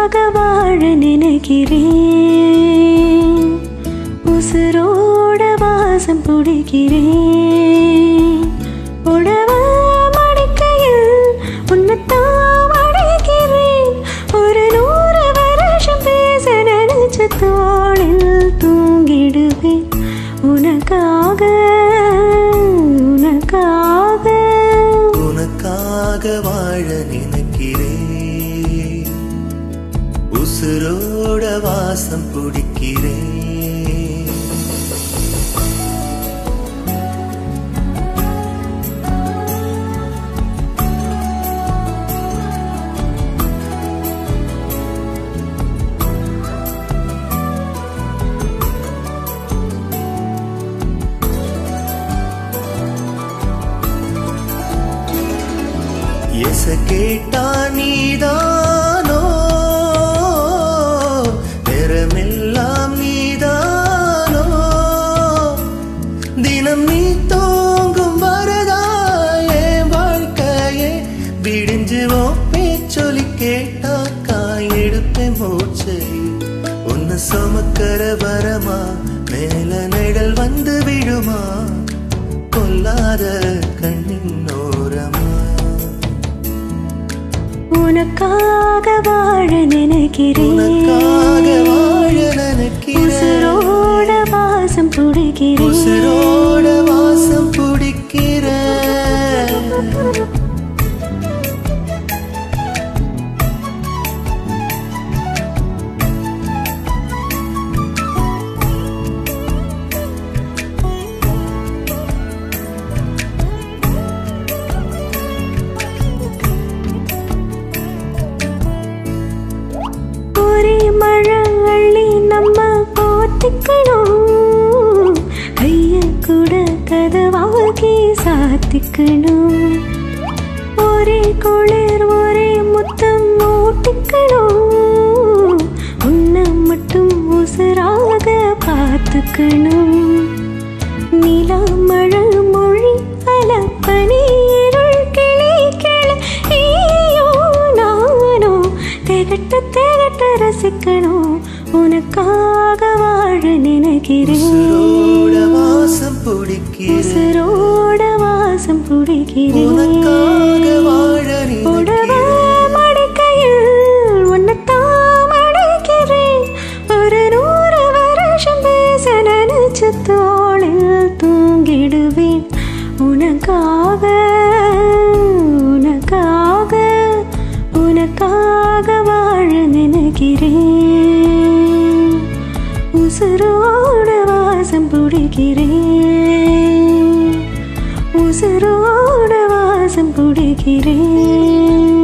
உனக்காக வாழ நினைக்கிறேன் உசுரோட வாசம் பிடிக்கிறேன் உடவ மடிக்கையில் உன்னைத்தான் அடைக்கிறேன் ஒரு நூறு வருஷம் பேச நினைச்ச தோளில் தூங்கிடுவேன் உனக்காக உனக்காக உனக்காக வாழ நினைக்கிறேன் உசுரோட வாசம் பிடிக்கிறேன் எச கேட்டா நீதானோ நேரமெல்லாம் நீதானோ தினம் நீ தூங்கும் வரதா என் வாழ்க்கையே விடிஞ்சுவோ பேச்சொலி கேட்டாக்கா எடுப்பேன் மூச்சை உன்னை சுமக்கர வரமா மேல நிழல் வந்து விழுமா கொல்லாத கண்ணின் ஓரமா உனக்காக வாழ உனக்காக நினைக்கிறேன் வாழ நினைக்கிறேன் உசுரோட வாசம் பிடிக்கிறேன் உசுரோட வாசம் பிடிக்கிற ஒரே மழை அள்ளி நம்ம போத்திக்கணும் கைய கூட கதவாக்கி சாத்திக்கணும் ஒரே குளிர் ஒரே முத்தம் ஓட்டிக்கணும் உன்னை மட்டும் உசுராக பார்த்துக்கணும் நிலா மழை மொழி அலப்பனி இருள் கிளி கிளி நீயோ நானோ திகட்ட திகட்ட ரசிக்கணும் உனக்காக வாழ நினைக்கிறேன் உசுரோட வாசம் பிடிக்கிற உசுரோட வாசம் பிடிக்கிறேன் உனக்காக வாழ உடவ நினைக்கிறேன் மடிக்கையில் உன்னைத்தான் அடைக்கிறேன். ஒரு நூறு வருஷம் பேச நினைச்ச தோளில் தூங்கிடுவேன் உனக்காக உனக்காக உனக்காக வாழ நினைக்கிறேன் உசுரோட வாசம் பிடிக்கிறேன் உசுரோட வாசம் பிடிக்கிறேன்